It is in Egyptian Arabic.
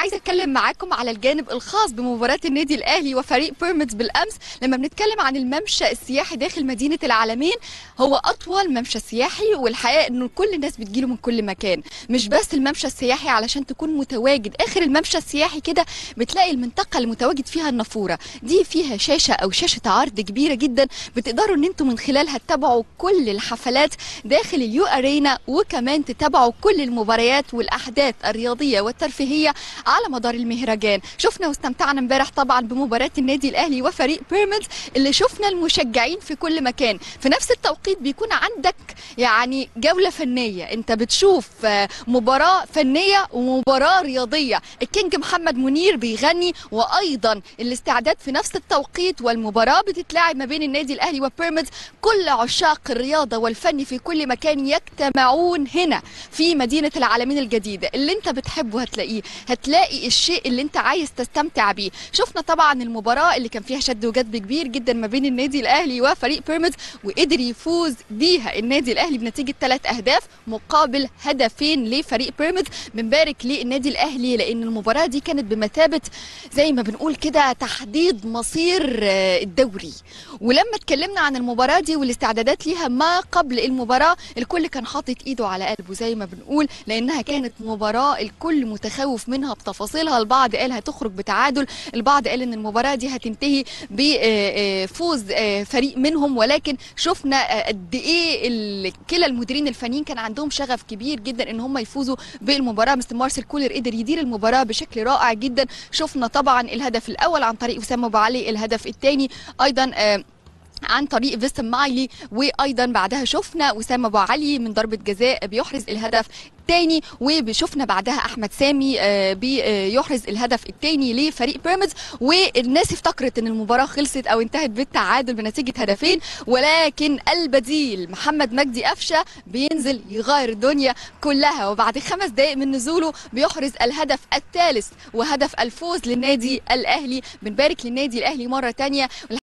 عايزه اتكلم معاكم على الجانب الخاص بمباراه النادي الاهلي وفريق بيراميدز بالامس لما بنتكلم عن الممشى السياحي داخل مدينه العالمين هو اطول ممشى سياحي والحقيقه انه كل الناس بتجيله من كل مكان مش بس الممشى السياحي علشان تكون متواجد اخر الممشى السياحي كده بتلاقي المنطقه اللي متواجد فيها النافوره دي فيها شاشه او شاشه عرض كبيره جدا بتقدروا ان انتم من خلالها تتابعوا كل الحفلات داخل اليو ارينا وكمان تتابعوا كل المباريات والاحداث الرياضيه والترفيهيه على مدار المهرجان شفنا واستمتعنا امبارح طبعا بمباراه النادي الاهلي وفريق بيراميدز اللي شفنا المشجعين في كل مكان في نفس التوقيت بيكون عندك يعني جوله فنيه انت بتشوف آه، مباراه فنيه ومباراه رياضيه الكينج محمد منير بيغني وايضا الاستعداد في نفس التوقيت والمباراه بتتلعب ما بين النادي الاهلي وبيراميدز كل عشاق الرياضه والفن في كل مكان يجتمعون هنا في مدينه العالمين الجديده اللي انت بتحبه هتلاقيه هتلاقي الشيء اللي انت عايز تستمتع بيه شفنا طبعا المباراه اللي كان فيها شد وجذب كبير جدا ما بين النادي الاهلي وفريق بيراميدز وقدر يفوز بيها النادي الاهلي بنتيجه ثلاث اهداف مقابل هدفين لفريق بيراميدز بنبارك للنادي الاهلي لان المباراه دي كانت بمثابه زي ما بنقول كده تحديد مصير آه، الدوري ولما اتكلمنا عن المباراه دي والاستعدادات ليها ما قبل المباراه الكل كان حاطط ايده على قلبه زي ما بنقول لانها كانت مباراه الكل متخوف منها بتفاصيلها البعض قال هتخرج بتعادل البعض قال ان المباراه دي هتنتهي بفوز فريق منهم ولكن شفنا آه، قد ايه ال- كلا المديرين الفنيين كان عندهم شغف كبير جدا ان هم يفوزوا بالمباراه مستر مارسيل كولر قدر يدير المباراه بشكل رائع جدا شفنا طبعا الهدف الاول عن طريق وسام ابو علي الهدف الثاني ايضا آه، عن طريق فيستن مايلي وايضا بعدها شفنا وسام ابو علي من ضربه جزاء بيحرز الهدف الثاني وشفنا بعدها احمد سامي آه، بيحرز الهدف الثاني لفريق بيراميدز والناس افتكرت ان المباراه خلصت او انتهت بالتعادل بنتيجه هدفين ولكن البديل محمد مجدي قفشه بينزل يغير الدنيا كلها وبعد خمس دقائق من نزوله بيحرز الهدف الثالث وهدف الفوز للنادي الاهلي بنبارك للنادي الاهلي مره ثانيه